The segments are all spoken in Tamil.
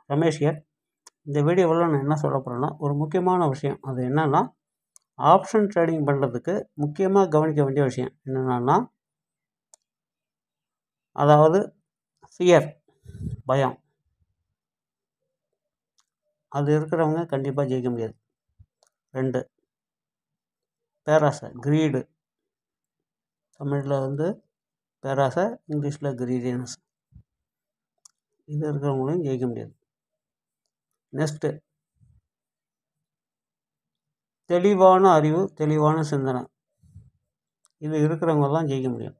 ரமேஷ் ஹியர் இந்த வீடியோவில் நான் என்ன சொல்ல போகிறேன்னா ஒரு முக்கியமான விஷயம் அது என்னன்னா ஆப்ஷன் ட்ரேடிங் பண்ணுறதுக்கு முக்கியமாக கவனிக்க வேண்டிய விஷயம் என்னென்னா அதாவது ஃபியர் பயம் அது இருக்கிறவங்க கண்டிப்பாக ஜெயிக்க முடியாது ரெண்டு பேராசை கிரீடு தமிழில் வந்து பேராசை இங்கிலீஷில் கிரீடினஸ் இது இருக்கிறவங்களையும் ஜெயிக்க முடியாது நெக்ஸ்ட்டு தெளிவான அறிவு தெளிவான சிந்தனை இது இருக்கிறவங்க தான் ஜெயிக்க முடியும்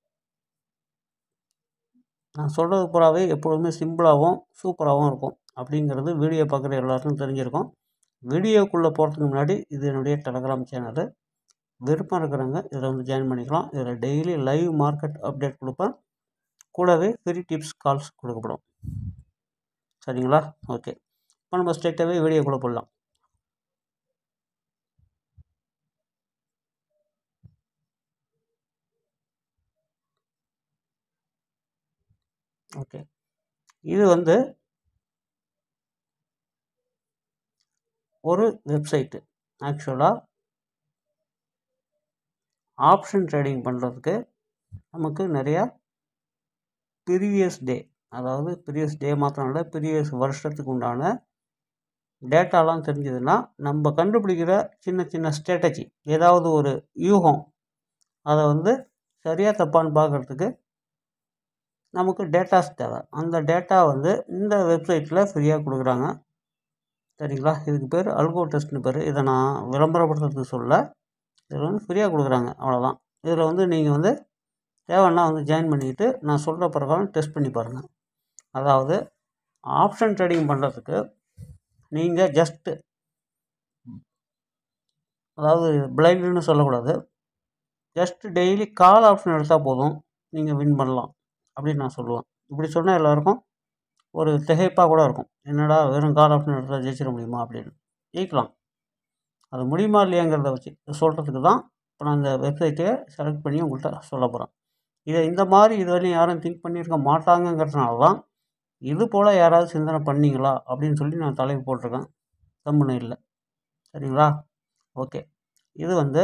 நான் சொல்கிறது பூராவே எப்பொழுதுமே சிம்பிளாகவும் சூப்பராகவும் இருக்கும் அப்படிங்கிறது வீடியோ பார்க்குற எல்லாருக்கும் தெரிஞ்சிருக்கும் வீடியோக்குள்ளே போகிறதுக்கு முன்னாடி இது என்னுடைய டெலகிராம் சேனலு விருப்பம் இருக்கிறவங்க இதில் வந்து ஜாயின் பண்ணிக்கலாம் இதில் டெய்லி லைவ் மார்க்கெட் அப்டேட் கொடுப்பேன் கூடவே ஃப்ரீ டிப்ஸ் கால்ஸ் கொடுக்கப்படும் சரிங்களா ஓகே இப்போ நம்ம ஸ்ட்ரெயிட்டாகவே வீடியோக்குள்ளே போடலாம் ஓகே இது வந்து ஒரு வெப்சைட்டு ஆக்சுவலாக ஆப்ஷன் ட்ரேடிங் பண்ணுறதுக்கு நமக்கு நிறையா ப்ரீவியஸ் டே அதாவது ப்ரீவியஸ் டே மாத்திரம் இல்லை ப்ரீவியஸ் வருஷத்துக்கு உண்டான டேட்டாலாம் தெரிஞ்சதுன்னா நம்ம கண்டுபிடிக்கிற சின்ன சின்ன ஸ்ட்ராட்டஜி ஏதாவது ஒரு யூகம் அதை வந்து சரியாக தப்பான்னு பார்க்குறதுக்கு நமக்கு டேட்டாஸ் தேவை அந்த டேட்டா வந்து இந்த வெப்சைட்டில் ஃப்ரீயாக கொடுக்குறாங்க சரிங்களா இதுக்கு பேர் அல்கோ டெஸ்ட்னு பேர் இதை நான் விளம்பரப்படுத்துறதுக்கு சொல்ல இதில் வந்து ஃப்ரீயாக கொடுக்குறாங்க அவ்வளோதான் இதில் வந்து நீங்கள் வந்து தேவைன்னா வந்து ஜாயின் பண்ணிக்கிட்டு நான் சொல்கிற பிரகாரம் டெஸ்ட் பண்ணி பாருங்கள் அதாவது ஆப்ஷன் ட்ரேடிங் பண்ணுறதுக்கு நீங்கள் ஜஸ்ட்டு அதாவது பிளைண்டுன்னு சொல்லக்கூடாது ஜஸ்ட் டெய்லி கால் ஆப்ஷன் எடுத்தால் போதும் நீங்கள் வின் பண்ணலாம் அப்படின்னு நான் சொல்லுவேன் இப்படி சொன்னால் எல்லாருக்கும் ஒரு திகைப்பாக கூட இருக்கும் என்னடா வெறும் கால் ஆப்ஷன் எடுத்தால் ஜெயிச்சிட முடியுமா அப்படின்னு ஜெயிக்கலாம் அது முடியுமா இல்லையாங்கிறத வச்சு சொல்கிறதுக்கு தான் இப்போ நான் இந்த வெப்சைட்டை செலக்ட் பண்ணி உங்கள்கிட்ட சொல்ல போகிறேன் இதை இந்த மாதிரி இது வரையும் யாரும் திங்க் பண்ணியிருக்க மாட்டாங்கங்கிறதுனால தான் இது போல் யாராவது சிந்தனை பண்ணீங்களா அப்படின்னு சொல்லி நான் தலைப்பு போட்டிருக்கேன் தம்புன்னு இல்லை சரிங்களா ஓகே இது வந்து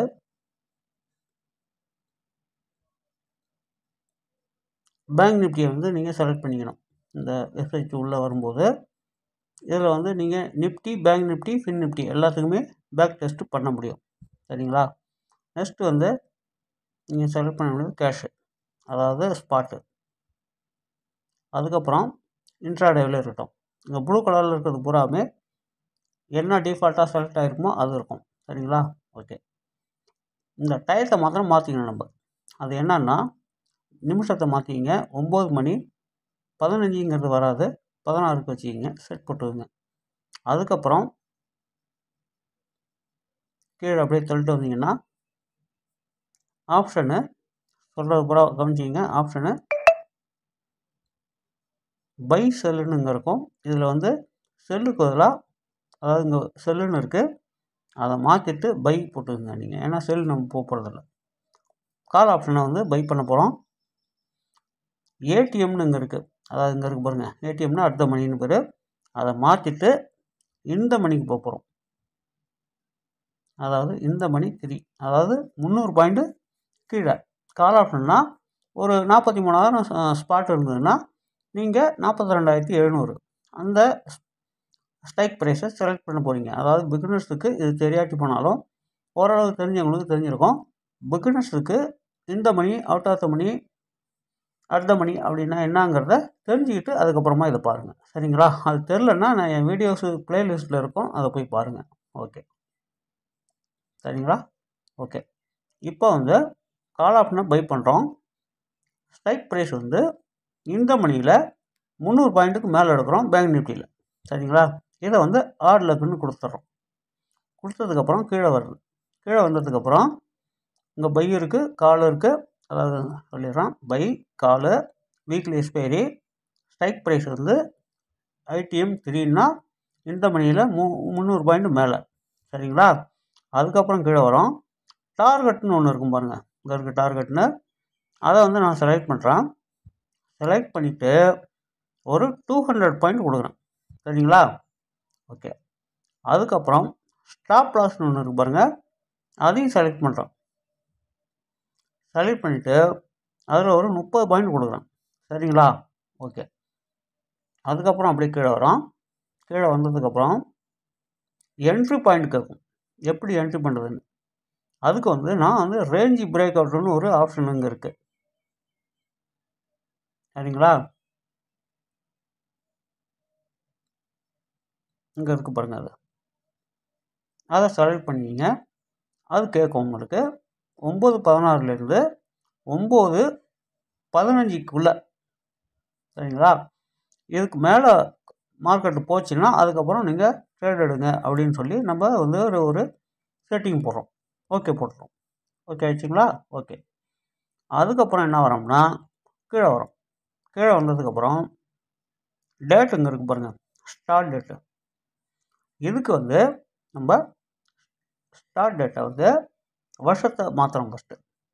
பேங்க் நிஃப்டியை வந்து நீங்கள் செலக்ட் பண்ணிக்கணும் இந்த வெப்சைட் உள்ளே வரும்போது இதில் வந்து நீங்கள் Nifty bank Nifty fin Nifty எல்லாத்துக்குமே பேக் டெஸ்ட்டு பண்ண முடியும் சரிங்களா நெக்ஸ்ட்டு வந்து நீங்கள் செலக்ட் பண்ண வேண்டியது கேஷு அதாவது ஸ்பாட்டு அதுக்கப்புறம் இன்ட்ராடேவில் இருக்கட்டும் இந்த ப்ளூ கலரில் இருக்கிறது பூராமே என்ன டிஃபால்ட்டாக செலக்ட் ஆகிருக்குமோ அது இருக்கும் சரிங்களா ஓகே இந்த டயத்தை மாத்திரம் மாற்றிக்கணும் நம்ம அது என்னன்னா நிமிஷத்தை மாற்றிக்கிங்க ஒம்பது மணி பதினஞ்சுங்கிறது வராது பதினாறுக்கு வச்சுக்கிங்க செட் போட்டுக்கோங்க அதுக்கப்புறம் கீழே அப்படியே தள்ளிட்டு வந்தீங்கன்னா ஆப்ஷனு சொல்கிறது பூரா கவனிச்சிங்க ஆப்ஷனு பை செல்லுன்னு இங்கே இருக்கும் இதில் வந்து செல்லுக்கு பதிலாக அதாவது இங்கே செல்லுன்னு இருக்குது அதை மாற்றிட்டு பை போட்டுக்கோங்க நீங்கள் ஏன்னா செல் நம்ம போக போகிறதில்ல கால் ஆப்ஷனை வந்து பை பண்ண போகிறோம் ஏடிஎம்னு இங்கே இருக்குது அதாவது இங்கே இருக்குது பாருங்கள் ஏடிஎம்னா அடுத்த மணின்னு பேர் அதை மாற்றிட்டு இந்த மணிக்கு போக போகிறோம் அதாவது இந்த மணி த்ரீ அதாவது முந்நூறு பாயிண்ட்டு கீழே கால் ஆப்ஷன்னா ஒரு நாற்பத்தி மூணாயிரம் ஸ்பாட் இருந்ததுன்னா நீங்கள் நாற்பத்தி ரெண்டாயிரத்தி எழுநூறு அந்த ஸ்ட்ரைக் ப்ரைஸை செலக்ட் பண்ண போகிறீங்க அதாவது பிகினர்ஸுக்கு இது தெரியாட்டி போனாலும் ஓரளவு தெரிஞ்சவங்களுக்கு தெரிஞ்சிருக்கும் பிகினர்ஸுக்கு இந்த மணி அவுட் ஆஃப் த மணி அடுத்த மணி அப்படின்னா என்னங்கிறத தெரிஞ்சுக்கிட்டு அதுக்கப்புறமா இதை பாருங்கள் சரிங்களா அது தெரிலன்னா நான் என் வீடியோஸு ப்ளேலிஸ்ட்டில் இருக்கும் அதை போய் பாருங்கள் ஓகே சரிங்களா ஓகே இப்போ வந்து கால் ஆப்ஷனை பை பண்ணுறோம் ஸ்ட்ரைக் ப்ரைஸ் வந்து இந்த மணியில் முந்நூறு பாயிண்ட்டுக்கு மேலே எடுக்கிறோம் பேங்க் நிஃப்டியில் சரிங்களா இதை வந்து ஆட் லக்குன்னு கொடுத்துட்றோம் கொடுத்ததுக்கப்புறம் கீழே வருது கீழே வந்ததுக்கப்புறம் இங்கே பை இருக்குது கால் இருக்குது அதாவது சொல்லிடுறோம் buy call weekly expiry strike price வந்து ஐடிஎம் த்ரீன்னா இந்த மணியில் மு முந்நூறு பாயிண்ட் மேலே சரிங்களா அதுக்கப்புறம் கீழே வரும் டார்கெட்னு ஒன்று இருக்கும் பாருங்கள் இங்கே இருக்குது டார்கெட்னு அதை வந்து நான் செலக்ட் பண்ணுறேன் செலக்ட் பண்ணிவிட்டு ஒரு டூ ஹண்ட்ரட் பாயிண்ட் கொடுக்குறேன் சரிங்களா ஓகே அதுக்கப்புறம் ஸ்டாப் லாஸ்னு ஒன்று இருக்கு பாருங்கள் அதையும் செலக்ட் பண்ணுறோம் செலக்ட் பண்ணிவிட்டு அதில் ஒரு முப்பது பாயிண்ட் கொடுக்குறேன் சரிங்களா ஓகே அதுக்கப்புறம் அப்படியே கீழே வரோம் கீழே வந்ததுக்கப்புறம் என்ட்ரி பாயிண்ட் கேட்கும் எப்படி என்ட்ரி பண்ணுறதுன்னு அதுக்கு வந்து நான் வந்து ரேஞ்ச் பிரேக் அவுட்னு ஒரு ஆப்ஷன் இங்கே இருக்குது சரிங்களா இங்கே இருக்குது பாருங்கள் அது அதை செலக்ட் பண்ணிங்க அது கேட்கும் உங்களுக்கு ஒம்பது பதினாறுலேருந்து ஒம்பது பதினஞ்சுக்குள்ளே சரிங்களா இதுக்கு மேலே மார்க்கெட்டு போச்சுன்னா அதுக்கப்புறம் நீங்கள் ட்ரேட் எடுங்க அப்படின்னு சொல்லி நம்ம வந்து ஒரு ஒரு செட்டிங் போடுறோம் ஓகே போட்டுறோம் ஓகே ஆயிடுச்சுங்களா ஓகே அதுக்கப்புறம் என்ன வரோம்னா கீழே வரோம் கீழே வந்ததுக்கப்புறம் டேட் இங்கே இருக்குது பாருங்கள் ஸ்டார்ட் டேட்டு இதுக்கு வந்து நம்ம ஸ்டார்ட் டேட்டை வந்து வருஷத்தை மாற்றுறோம் ஃபஸ்ட்டு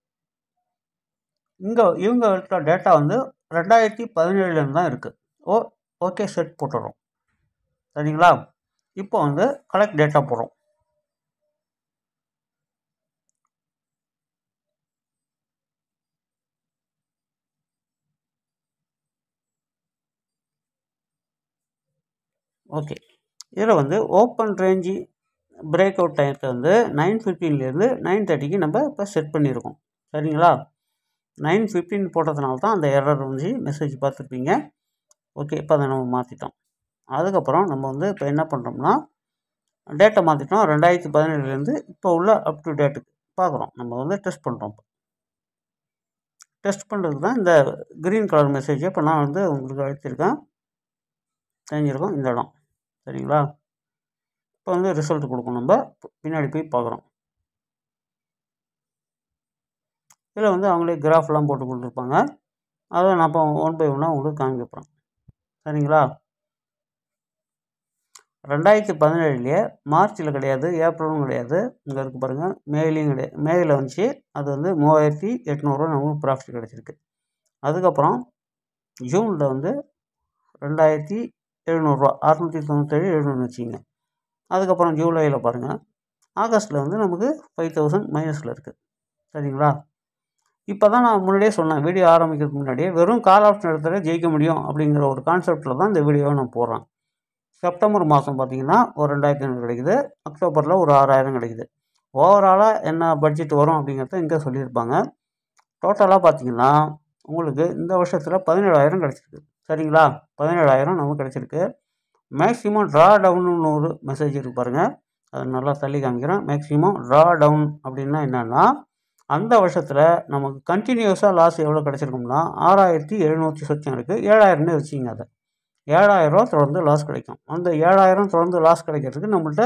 இங்கே இவங்க இருக்கிற டேட்டா வந்து ரெண்டாயிரத்தி பதினேழுலேருந்து தான் இருக்குது ஓ ஓகே செட் போட்டுடுறோம் சரிங்களா இப்போ வந்து கலெக்ட் டேட்டா போடுறோம் ஓகே இதில் வந்து ஓப்பன் ரேஞ்சு பிரேக் அவுட் டைத்தை வந்து நைன் ஃபிஃப்டீன்லேருந்து நைன் தேர்ட்டிக்கு நம்ம இப்போ செட் பண்ணியிருக்கோம் சரிங்களா நைன் ஃபிஃப்டீன் போட்டதுனால தான் அந்த எரர் வந்து மெசேஜ் பார்த்துருப்பீங்க ஓகே இப்போ அதை நம்ம மாற்றிட்டோம் அதுக்கப்புறம் நம்ம வந்து இப்போ என்ன பண்ணுறோம்னா டேட்டை மாற்றிட்டோம் ரெண்டாயிரத்தி பதினேழுலேருந்து இப்போ உள்ள அப் டு டேட்டுக்கு பார்க்குறோம் நம்ம வந்து டெஸ்ட் பண்ணுறோம் டெஸ்ட் பண்ணுறதுக்கு தான் இந்த க்ரீன் கலர் மெசேஜை இப்போ நான் வந்து உங்களுக்கு அழைச்சிருக்கேன் தெரிஞ்சிருக்கோம் இந்த இடம் சரிங்களா இப்போ வந்து ரிசல்ட் கொடுக்கும் நம்ம பின்னாடி போய் பார்க்குறோம் இதில் வந்து அவங்களே கிராஃப்லாம் போட்டு கொடுத்துருப்பாங்க அதை நான் இப்போ ஒன் பை ஒன்னாக உங்களுக்கு காமிக்கப்போகிறேன் சரிங்களா ரெண்டாயிரத்தி பதினேழுலேயே மார்ச்சில் கிடையாது ஏப்ரலும் கிடையாது இங்கே இருக்குது பாருங்கள் மேலேயும் கிடையாது மேயில் வந்துச்சு அது வந்து மூவாயிரத்தி எட்நூறுவா நமக்கு ப்ராஃபிட் கிடச்சிருக்கு அதுக்கப்புறம் ஜூனில் வந்து ரெண்டாயிரத்தி எழுநூறுவா அறநூற்றி தொண்ணூற்றேழு எழுநூறு வச்சுங்க அதுக்கப்புறம் ஜூலையில் பாருங்கள் ஆகஸ்ட்டில் வந்து நமக்கு ஃபைவ் தௌசண்ட் மைனஸில் இருக்குது சரிங்களா இப்போ தான் நான் முன்னாடியே சொன்னேன் வீடியோ ஆரம்பிக்கிறதுக்கு முன்னாடியே வெறும் கால் ஆப்ஷன் எடுத்தாலே ஜெயிக்க முடியும் அப்படிங்கிற ஒரு கான்செப்டில் தான் இந்த வீடியோவை நான் போடுறேன் செப்டம்பர் மாதம் பார்த்தீங்கன்னா ஒரு ரெண்டாயிரத்தி ஐநூறு கிடைக்குது அக்டோபரில் ஒரு ஆறாயிரம் கிடைக்குது ஓவராலாக என்ன பட்ஜெட் வரும் அப்படிங்கிறத இங்கே சொல்லியிருப்பாங்க டோட்டலாக பார்த்தீங்கன்னா உங்களுக்கு இந்த வருஷத்தில் பதினேழாயிரம் கிடச்சிருக்கு சரிங்களா பதினேழாயிரம் நமக்கு கிடச்சிருக்கு மேக்ஸிமம் ட்ரா டவுன்னு ஒரு மெசேஜ் இருக்கு பாருங்கள் அதை நல்லா தள்ளி காமிக்கிறேன் மேக்ஸிமம் ட்ரா டவுன் அப்படின்னா என்னென்னா அந்த வருஷத்தில் நமக்கு கண்டினியூஸாக லாஸ் எவ்வளோ கிடச்சிருக்கும்னா ஆறாயிரத்தி எழுநூற்றி சொச்சம் இருக்குது ஏழாயிரம்னு வச்சுங்க அதை ஏழாயிரரூவா தொடர்ந்து லாஸ் கிடைக்கும் அந்த ஏழாயிரம் தொடர்ந்து லாஸ் கிடைக்கிறதுக்கு நம்மள்ட்ட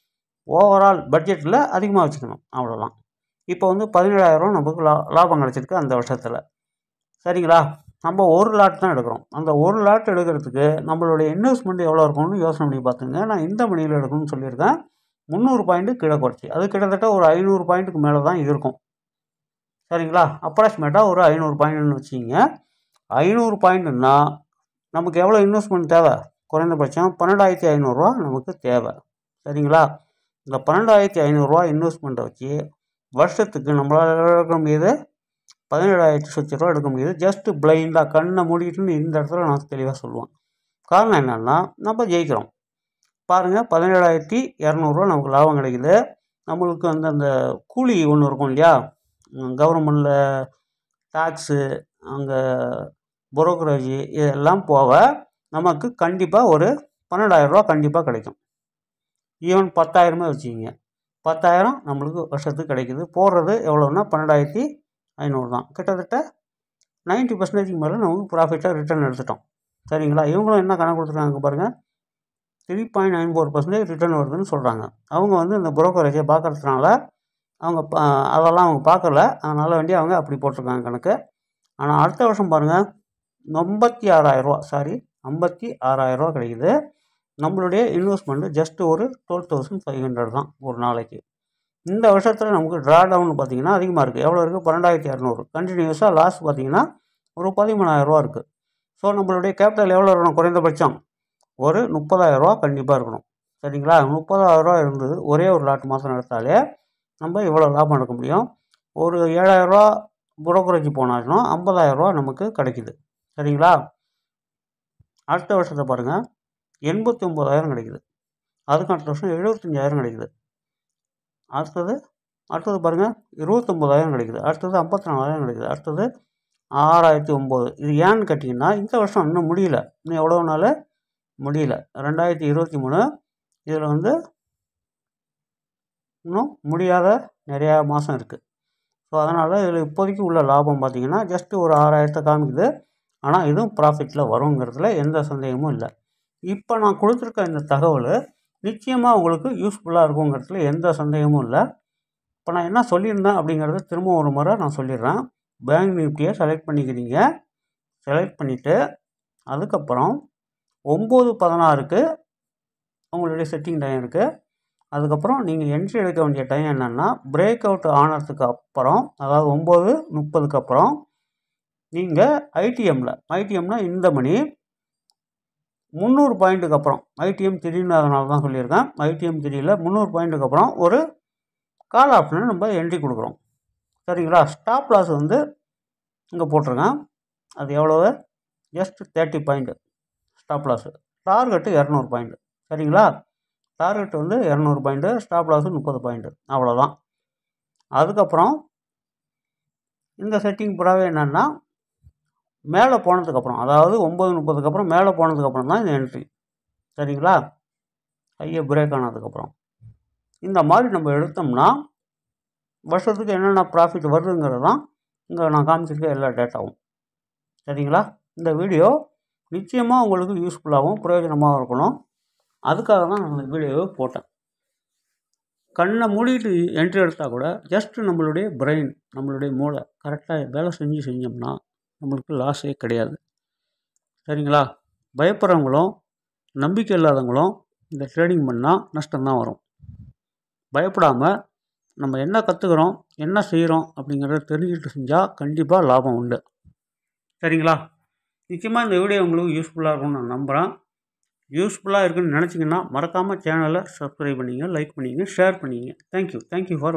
ஓவரால் பட்ஜெட்டில் அதிகமாக வச்சுக்கணும் அவ்வளோதான் இப்போ வந்து பதினேழாயிரம் நமக்கு லா லாபம் கிடச்சிருக்கு அந்த வருஷத்தில் சரிங்களா நம்ம ஒரு லாட் தான் எடுக்கிறோம் அந்த ஒரு லாட் எடுக்கிறதுக்கு நம்மளுடைய இன்வெஸ்ட்மெண்ட் எவ்வளோ இருக்கும்னு யோசனை பண்ணி பார்த்துங்க நான் இந்த மணியில் எடுக்கணும்னு சொல்லியிருக்கேன் முந்நூறு பாயிண்ட்டு கீழே குறைச்சி அது கிட்டத்தட்ட ஒரு ஐநூறு பாயிண்ட்டுக்கு மேலே தான் இருக்கும் சரிங்களா அப்ராக்சிமேட்டாக ஒரு ஐநூறு பாயிண்ட்னு வச்சிங்க ஐநூறு பாயிண்ட்னா நமக்கு எவ்வளோ இன்வெஸ்ட்மெண்ட் தேவை குறைந்தபட்சம் பன்னெண்டாயிரத்தி ஐநூறுரூவா நமக்கு தேவை சரிங்களா இந்த பன்னெண்டாயிரத்தி ஐநூறுரூவா இன்வெஸ்ட்மெண்ட்டை வச்சு வருஷத்துக்கு நம்மளால் எடுக்க முடியுது பதினேழாயிரத்தி சொச்ச ரூபா எடுக்க முடியுது ஜஸ்ட்டு பிளைண்டாக கண்ணை மூடிட்டுன்னு இந்த இடத்துல நான் தெளிவாக சொல்லுவேன் காரணம் என்னென்னா நம்ம ஜெயிக்கிறோம் பாருங்கள் பதினேழாயிரத்தி இரநூறுவா நமக்கு லாபம் கிடைக்குது நம்மளுக்கு வந்து அந்த கூலி ஒன்று இருக்கும் இல்லையா கவர்மெண்டில் டேக்ஸு அங்கே புரோக்கரேஜ் இதெல்லாம் போக நமக்கு கண்டிப்பாக ஒரு பன்னெண்டாயிரரூவா கண்டிப்பாக கிடைக்கும் ஈவன் பத்தாயிரமே வச்சுக்கிங்க பத்தாயிரம் நம்மளுக்கு வருஷத்துக்கு கிடைக்குது போடுறது எவ்வளோன்னா பன்னெண்டாயிரத்தி ஐநூறு தான் கிட்டத்தட்ட நைன்ட்டி பர்சன்டேஜ்க்கு மேலே நமக்கு ப்ராஃபிட்டாக ரிட்டர்ன் எடுத்துட்டோம் சரிங்களா இவங்களும் என்ன கணக்கு கொடுத்துருக்காங்க பாருங்கள் three point nine four percentage return வருதுன்னு சொல்கிறாங்க அவங்க வந்து இந்த புரோக்கரேஜை பார்க்கறதுனால அவங்க ப அதெல்லாம் அவங்க பார்க்கல அதனால் வேண்டி அவங்க அப்படி போட்டிருக்காங்க கணக்கு ஆனால் அடுத்த வருஷம் பாருங்கள் ஐம்பத்தி ஆறாயிரரூவா சாரி ஐம்பத்தி ஆறாயிரரூவா கிடைக்குது நம்மளுடைய இன்வெஸ்ட்மெண்ட்டு ஜஸ்ட் ஒரு டுவெல் தௌசண்ட் ஃபைவ் ஹண்ட்ரட் தான் ஒரு நாளைக்கு இந்த வருஷத்தில் நமக்கு ட்ரா டவுன் பார்த்தீங்கன்னா அதிகமாக இருக்குது எவ்வளோ இருக்குது பன்னெண்டாயிரத்தி இரநூறு கண்டினியூஸாக லாஸ் பார்த்தீங்கன்னா ஒரு பதிமூணாயிரரூவா இருக்குது ஸோ நம்மளுடைய கேபிட்டல் எவ்வளோ இருக்கணும் குறைந்தபட்சம் ஒரு முப்பதாயிரரூவா கண்டிப்பாக இருக்கணும் சரிங்களா முப்பதாயிரரூவா இருந்தது ஒரே ஒரு லாட் மாதம் எடுத்தாலே நம்ம இவ்வளோ லாபம் எடுக்க முடியும் ஒரு ஏழாயிரரூவா புரோக்கரேஜ் போனாலும் ஐம்பதாயிரரூவா நமக்கு கிடைக்குது சரிங்களா அடுத்த வருஷத்தை பாருங்கள் எண்பத்தி ஒம்பதாயிரம் கிடைக்குது அதுக்கு அடுத்த வருஷம் எழுபத்தஞ்சாயிரம் கிடைக்குது அடுத்தது அடுத்தது பாருங்கள் இருபத்தொம்போதாயிரம் கிடைக்குது அடுத்தது ஐம்பத்தி நாலாயிரம் கிடைக்குது அடுத்தது ஆறாயிரத்தி ஒம்பது இது ஏன்னு கேட்டிங்கன்னா இந்த வருஷம் இன்னும் முடியல இன்னும் எவ்வளோ நாள் முடியல ரெண்டாயிரத்தி இருபத்தி மூணு இதில் வந்து இன்னும் முடியாத நிறையா மாதம் இருக்குது ஸோ அதனால் இதில் இப்போதைக்கு உள்ள லாபம் பார்த்திங்கன்னா ஜஸ்ட்டு ஒரு ஆறாயிரத்தை காமிக்குது ஆனால் இதுவும் ப்ராஃபிட்டில் வருங்கிறதுல எந்த சந்தேகமும் இல்லை இப்போ நான் கொடுத்துருக்க இந்த தகவல் நிச்சயமாக உங்களுக்கு யூஸ்ஃபுல்லாக இருக்குங்கிறதுல எந்த சந்தேகமும் இல்லை இப்போ நான் என்ன சொல்லியிருந்தேன் அப்படிங்கிறத திரும்ப ஒரு முறை நான் சொல்லிடுறேன் பேங்க் நிஃப்டியை செலக்ட் பண்ணிக்கிறீங்க செலக்ட் பண்ணிவிட்டு அதுக்கப்புறம் ஒம்பது பதினாறுக்கு உங்களுடைய செட்டிங் டைம் இருக்குது அதுக்கப்புறம் நீங்கள் என்ட்ரி எடுக்க வேண்டிய டைம் என்னென்னா பிரேக் அவுட் ஆனதுக்கு அப்புறம் அதாவது ஒம்பது முப்பதுக்கு அப்புறம் நீங்கள் ஐடிஎம்மில் ஐடிஎம்னா இந்த மணி முந்நூறு பாயிண்ட்டுக்கு அப்புறம் ஐடிஎம் திடீர்னு அதனால தான் சொல்லியிருக்கேன் ஐடிஎம் திடீரில் முந்நூறு பாயிண்ட்டுக்கு அப்புறம் ஒரு கால் ஆப்ஷனை நம்ம என்ட்ரி கொடுக்குறோம் சரிங்களா ஸ்டாப் லாஸ் வந்து இங்கே போட்டிருக்கேன் அது எவ்வளவு just thirty point stop loss target இரநூறு பாயிண்ட்டு சரிங்களா டார்கெட் வந்து இரநூறு பாயிண்ட்டு ஸ்டாப் லாஸு முப்பது பாயிண்ட்டு அவ்வளோதான் அதுக்கப்புறம் இந்த செட்டிங் புறாவே என்னென்னா மேலே போனதுக்கப்புறம் அதாவது ஒம்பது முப்பதுக்கு அப்புறம் மேலே போனதுக்கப்புறம் தான் இந்த என்ட்ரி சரிங்களா கையை பிரேக் ஆனதுக்கப்புறம் இந்த மாதிரி நம்ம எடுத்தோம்னா வருஷத்துக்கு என்னென்ன ப்ராஃபிட் வருதுங்கிறது தான் இங்கே நான் காமிச்சிருக்க எல்லா டேட்டாவும் சரிங்களா இந்த வீடியோ நிச்சயமாக உங்களுக்கு யூஸ்ஃபுல்லாகவும் பிரயோஜனமாகவும் இருக்கணும் அதுக்காக தான் நான் இந்த வீடியோவை போட்டேன் கண்ணை மூடிட்டு என்ட்ரி எடுத்தால் கூட ஜஸ்ட்டு நம்மளுடைய பிரெயின் நம்மளுடைய மூளை கரெக்டாக வேலை செஞ்சு செஞ்சோம்னா நம்மளுக்கு லாஸே கிடையாது சரிங்களா பயப்படுறவங்களும் நம்பிக்கை இல்லாதவங்களும் இந்த ட்ரேடிங் பண்ணால் நஷ்டம்தான் வரும் பயப்படாமல் நம்ம என்ன கற்றுக்குறோம் என்ன செய்கிறோம் அப்படிங்கிறத தெரிஞ்சுக்கிட்டு செஞ்சால் கண்டிப்பாக லாபம் உண்டு சரிங்களா நிச்சயமாக இந்த வீடியோ உங்களுக்கு யூஸ்ஃபுல்லாக இருக்கும்னு நான் நம்புகிறேன் யூஸ்ஃபுல்லாக இருக்குன்னு நினச்சிங்கன்னா மறக்காமல் சேனலை சப்ஸ்கிரைப் பண்ணிங்க லைக் பண்ணிங்க ஷேர் பண்ணிங்க தேங்க்யூ தேங்க்யூ ஃபார்